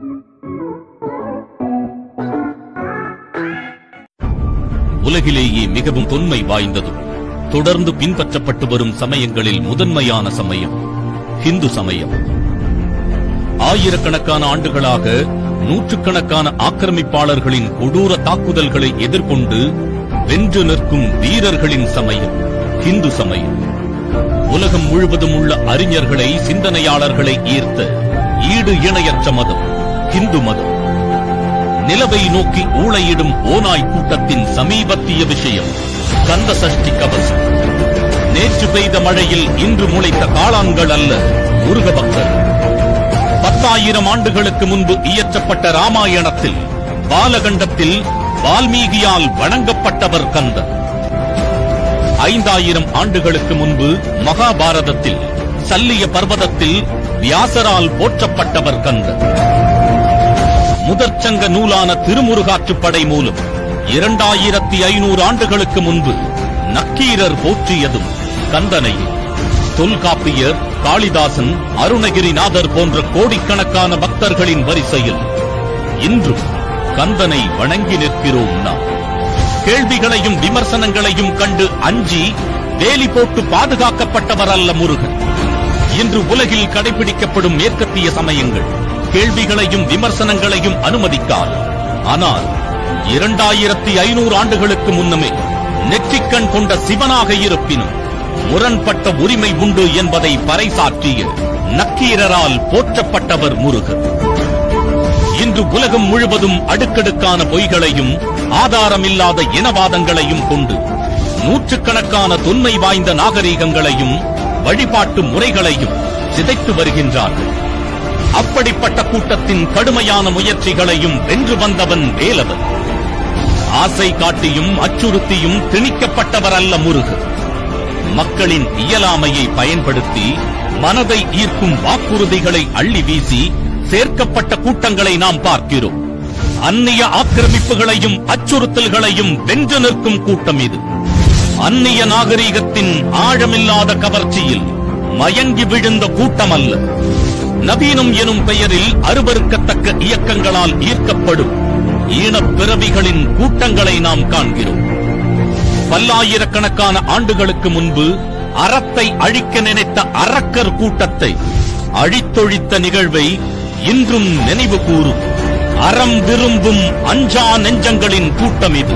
உலகிலேயே மிகவும் தொன்மை வாய்ந்ததும் தொடர்ந்து பின்பற்றப்பட்டு வரும் சமயங்களில் முதன்மையான சமயம் ஹிந்து சமயம் ஆயிரக்கணக்கான ஆண்டுகளாக நூற்றுக்கணக்கான ஆக்கிரமிப்பாளர்களின் கொடூர தாக்குதல்களை எதிர்கொண்டு வென்று நிற்கும் வீரர்களின் சமயம் ஹிந்து சமயம் உலகம் முழுவதும் உள்ள அறிஞர்களை சிந்தனையாளர்களை ஈர்த்த ஈடு இணையற்ற மதம் ஹிந்து மதம் நிலவை நோக்கி ஊளையிடும் ஓநாய் கூட்டத்தின் சமீபத்திய விஷயம் கந்த சஷ்டி கவசம் நேற்று பெய்த மழையில் இன்று முளைத்த காளான்கள் அல்ல முருக பக்தர் பத்தாயிரம் ஆண்டுகளுக்கு முன்பு இயற்றப்பட்ட ராமாயணத்தில் பாலகண்டத்தில் வால்மீகியால் வணங்கப்பட்டவர் கந்தர் ஐந்தாயிரம் ஆண்டுகளுக்கு முன்பு மகாபாரதத்தில் சல்லிய பர்வதத்தில் வியாசரால் போற்றப்பட்டவர் கந்தர் முதற்சங்க நூலான திருமுருகாற்றுப்படை மூலம் இரண்டாயிரத்தி ஐநூறு ஆண்டுகளுக்கு முன்பு நக்கீரர் போற்றியதும் கந்தனையே தொல்காப்பியர் காளிதாசன் அருணகிரிநாதர் போன்ற கோடிக்கணக்கான பக்தர்களின் வரிசையில் இன்றும் கந்தனை வணங்கி நிற்கிறோம் நாம் கேள்விகளையும் விமர்சனங்களையும் கண்டு அஞ்சி வேலி போட்டு பாதுகாக்கப்பட்டவர் அல்ல முருகன் இன்று உலகில் கடைபிடிக்கப்படும் மேற்கத்திய சமயங்கள் கேள்விகளையும் விமர்சனங்களையும் அனுமதிக்காது ஆனால் இரண்டாயிரத்தி ஐநூறு ஆண்டுகளுக்கு முன்னமே நெற்றிக்கண் கொண்ட சிவனாக இருப்பினும் முரண்பட்ட உரிமை உண்டு என்பதை பறைசாற்றிய நக்கீரரால் போற்றப்பட்டவர் முருகன் இன்று உலகம் முழுவதும் அடுக்கடுக்கான பொய்களையும் ஆதாரமில்லாத இனவாதங்களையும் கொண்டு நூற்றுக்கணக்கான தொன்மை வாய்ந்த நாகரீகங்களையும் வழிபாட்டு முறைகளையும் சிதைத்து வருகின்றார்கள் அப்படிப்பட்ட கூட்டத்தின் கடுமையான முயற்சிகளையும் வென்று வந்தவன் வேலவன் ஆசை காட்டியும் அச்சுறுத்தியும் திணிக்கப்பட்டவர் அல்ல முருகன் மக்களின் இயலாமையை பயன்படுத்தி மனதை ஈர்க்கும் வாக்குறுதிகளை அள்ளி வீசி சேர்க்கப்பட்ட கூட்டங்களை நாம் பார்க்கிறோம் அந்நிய ஆக்கிரமிப்புகளையும் அச்சுறுத்தல்களையும் வென்று நிற்கும் கூட்டம் இது அந்நிய நாகரீகத்தின் ஆழமில்லாத கவர்ச்சியில் மயங்கி விழுந்த கூட்டம் அல்ல நவீனம் எனும் பெயரில் அருவருக்கத்தக்க இயக்கங்களால் ஈர்க்கப்படும் ஈனப் பிறவிகளின் கூட்டங்களை நாம் காண்கிறோம் பல்லாயிரக்கணக்கான ஆண்டுகளுக்கு முன்பு அறத்தை அழிக்க நினைத்த அரக்கர் கூட்டத்தை அழித்தொழித்த நிகழ்வை இன்றும் நினைவு கூறும் அறம் விரும்பும் அஞ்சா நெஞ்சங்களின் கூட்டம் இது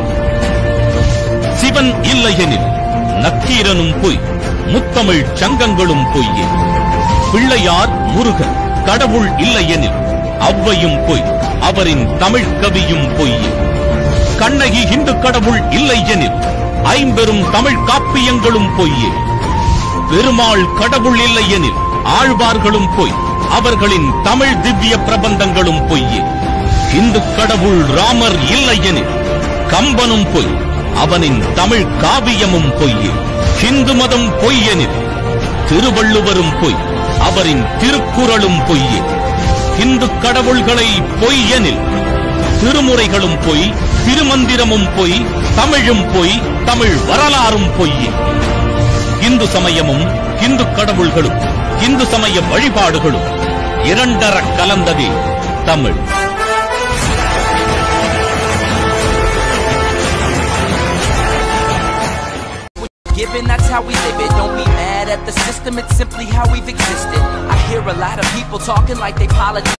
சிவன் இல்லையெனில் நக்கீரனும் பொய் முத்தமிழ் சங்கங்களும் பொய்யே பிள்ளையார் முருகன் கடவுள் இல்லையெனில் அவ்வையும் பொய் அவரின் தமிழ் கவியும் பொய்யே கண்ணகி இந்து கடவுள் இல்லை எனில் ஐம்பெரும் தமிழ் காப்பியங்களும் பொய்யே பெருமாள் கடவுள் இல்லை எனில் ஆழ்வார்களும் பொய் அவர்களின் தமிழ் திவ்ய பிரபந்தங்களும் பொய்யே இந்து கடவுள் ராமர் இல்லை எனில் கம்பனும் பொய் அவனின் தமிழ் காவியமும் பொய்யே ஹிந்து மதம் பொய் எனில் திருவள்ளுவரும் பொய் அவரின் திருக்குறளும் பொய்யே இந்து கடவுள்களை பொய் எனில் திருமுறைகளும் பொய் திருமந்திரமும் பொய் தமிழும் பொய் தமிழ் வரலாறும் பொய்யே இந்து சமயமும் இந்து கடவுள்களும் இந்து சமய வழிபாடுகளும் இரண்டர கலந்ததே Tamil Given that's how we live it. Don't be mad at the system, it's simply how we've existed. I hear a lot of people talking like they apologize.